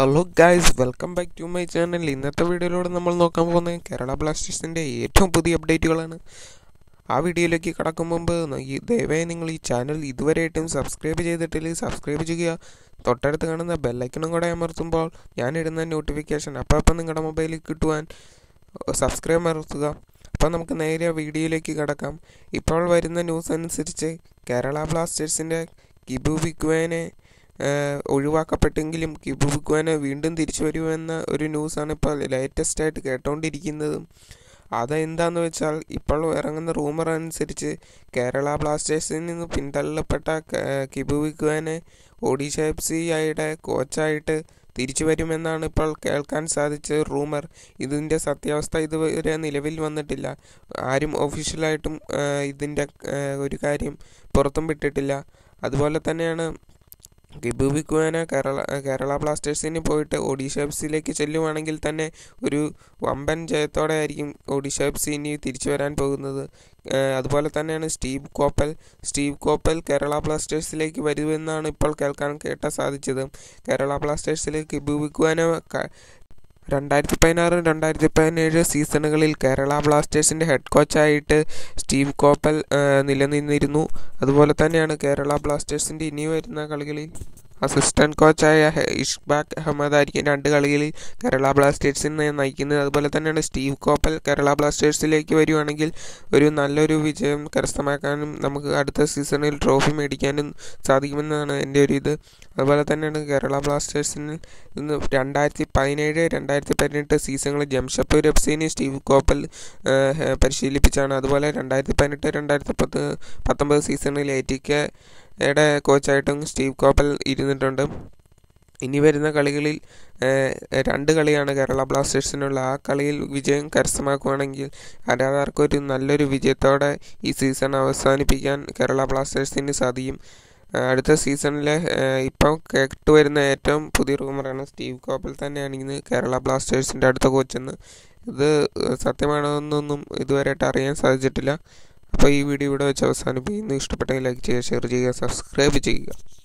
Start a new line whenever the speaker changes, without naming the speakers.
hello guys welcome back to my channel ഇന്നത്തെ വീഡിയോയിലൂടെ നമ്മൾ നോക്കാൻ പോകുന്നത് കേരള ബ്ലാസ്റ്റേഴ്സിൻ്റെ ഏറ്റവും പുതിയ അപ്ഡേറ്റുകളാണ് ആ വീഡിയോയിലേക്ക് കടക്കും മുമ്പ് ഈ ദയവായി നിങ്ങൾ ഈ ചാനൽ ഇതുവരെയായിട്ടും സബ്സ്ക്രൈബ് ചെയ്തിട്ടില്ലെങ്കിൽ സബ്സ്ക്രൈബ് ചെയ്യുക തൊട്ടടുത്ത് കാണുന്ന ബെല്ലൈക്കണും കൂടെ അമർത്തുമ്പോൾ ഞാനിടുന്ന നോട്ടിഫിക്കേഷൻ അപ്പം അപ്പം നിങ്ങളുടെ മൊബൈലിൽ കിട്ടുവാൻ സബ്സ്ക്രൈബ് അമർത്തുക അപ്പോൾ നമുക്ക് നേരെ വീഡിയോയിലേക്ക് കടക്കാം ഇപ്പോൾ വരുന്ന ന്യൂസ് അനുസരിച്ച് കേരള ബ്ലാസ്റ്റേഴ്സിൻ്റെ കിബു ബിക്വേനെ ഒഴിവാക്കപ്പെട്ടെങ്കിലും കിബു ബിക്വേനെ വീണ്ടും തിരിച്ചു വരുമെന്ന ഒരു ന്യൂസാണ് ഇപ്പോൾ ലേറ്റസ്റ്റ് ആയിട്ട് കേട്ടുകൊണ്ടിരിക്കുന്നതും അതെന്താന്ന് വെച്ചാൽ ഇപ്പോൾ ഇറങ്ങുന്ന റൂമർ അനുസരിച്ച് കേരള ബ്ലാസ്റ്റേഴ്സിൽ നിന്ന് പിന്തള്ളപ്പെട്ട കിബു ബിക്വേനെ ഒഡീഷ എഫ് സി ഐയുടെ കോച്ചായിട്ട് തിരിച്ചു വരുമെന്നാണ് ഇപ്പോൾ കേൾക്കാൻ സാധിച്ച റൂമർ ഇതിൻ്റെ സത്യാവസ്ഥ ഇതുവരെ നിലവിൽ വന്നിട്ടില്ല ആരും ഒഫീഷ്യലായിട്ടും ഇതിൻ്റെ ഒരു കാര്യം പുറത്തും വിട്ടിട്ടില്ല അതുപോലെ തന്നെയാണ് ഗിബു ബിക്കുവാന കേരള കേരള ബ്ലാസ്റ്റേഴ്സിന് പോയിട്ട് ഒഡീഷ എഫ് സിയിലേക്ക് ചെല്ലുവാണെങ്കിൽ തന്നെ ഒരു വമ്പൻ ജയത്തോടെ ആയിരിക്കും ഒഡീഷ എഫ് സി ഇനി തിരിച്ചു വരാൻ പോകുന്നത് അതുപോലെ തന്നെയാണ് Steve Coppell Steve Coppell Kerala ബ്ലാസ്റ്റേഴ്സിലേക്ക് വരുമെന്നാണ് ഇപ്പോൾ കേൾക്കാൻ കേട്ട സാധിച്ചത് കേരള ബ്ലാസ്റ്റേഴ്സിലേക്ക് ഗിബു ബിക്കുവാന രണ്ടായിരത്തി പതിനാറ് രണ്ടായിരത്തി പതിനേഴ് സീസണുകളിൽ കേരള ബ്ലാസ്റ്റേഴ്സിൻ്റെ ഹെഡ് കോച്ചായിട്ട് സ്റ്റീവ് കോപ്പൽ നിലനിന്നിരുന്നു അതുപോലെ തന്നെയാണ് കേരള ബ്ലാസ്റ്റേഴ്സിൻ്റെ ഇനി വരുന്ന കളികളിൽ അസിസ്റ്റന്റ് കോച്ചായ ഇഷ്ബാഖ് അഹമ്മദ് ആയിരിക്കും രണ്ട് കളികളിൽ കേരള ബ്ലാസ്റ്റേഴ്സിനെ നയിക്കുന്നത് അതുപോലെ തന്നെയാണ് സ്റ്റീവ് കോപ്പൽ കേരള ബ്ലാസ്റ്റേഴ്സിലേക്ക് വരുവാണെങ്കിൽ ഒരു നല്ലൊരു വിജയം കരസ്ഥമാക്കാനും നമുക്ക് അടുത്ത സീസണിൽ ട്രോഫി മേടിക്കാനും സാധിക്കുമെന്നാണ് എൻ്റെ ഒരു ഇത് അതുപോലെ തന്നെയാണ് കേരള ബ്ലാസ്റ്റേഴ്സിന് ഇന്ന് രണ്ടായിരത്തി പതിനേഴ് രണ്ടായിരത്തി പതിനെട്ട് സീസണിൽ ജംഷഡ്പൂർ എഫ് സിനെ സ്റ്റീവ് കോപ്പൽ പരിശീലിപ്പിച്ചാണ് അതുപോലെ രണ്ടായിരത്തി പതിനെട്ട് രണ്ടായിരത്തി പത്ത് പത്തൊമ്പത് സീസണിൽ എ ടി കെയുടെ കോച്ചായിട്ടും സ്റ്റീവ് കോപ്പൽ ഇരുന്നിട്ടുണ്ട് ഇനി വരുന്ന കളികളിൽ രണ്ട് കളിയാണ് കേരള ബ്ലാസ്റ്റേഴ്സിനുള്ള ആ കളിയിൽ വിജയം കരസ്ഥമാക്കുകയാണെങ്കിൽ ആരാധകർക്ക് ഒരു നല്ലൊരു വിജയത്തോടെ ഈ സീസൺ അവസാനിപ്പിക്കാൻ കേരള ബ്ലാസ്റ്റേഴ്സിന് സാധിക്കും അടുത്ത സീസണിലെ ഇപ്പോൾ കേട്ടുവരുന്ന ഏറ്റവും പുതിയ റൂമറാണ് സ്റ്റീവ് കോപ്പൽ തന്നെയാണ് ഇന്ന് കേരള ബ്ലാസ്റ്റേഴ്സിൻ്റെ അടുത്ത കോച്ചെന്ന് ഇത് സത്യമാണോ എന്നൊന്നും ഇതുവരെയായിട്ട് അറിയാൻ സാധിച്ചിട്ടില്ല അപ്പോൾ ഈ വീഡിയോ ഇവിടെ വെച്ച് അവസാനിപ്പിക്കുന്നു ഇഷ്ടപ്പെട്ടെങ്കിൽ ലൈക്ക് ചെയ്യുക ഷെയർ ചെയ്യുക സബ്സ്ക്രൈബ് ചെയ്യുക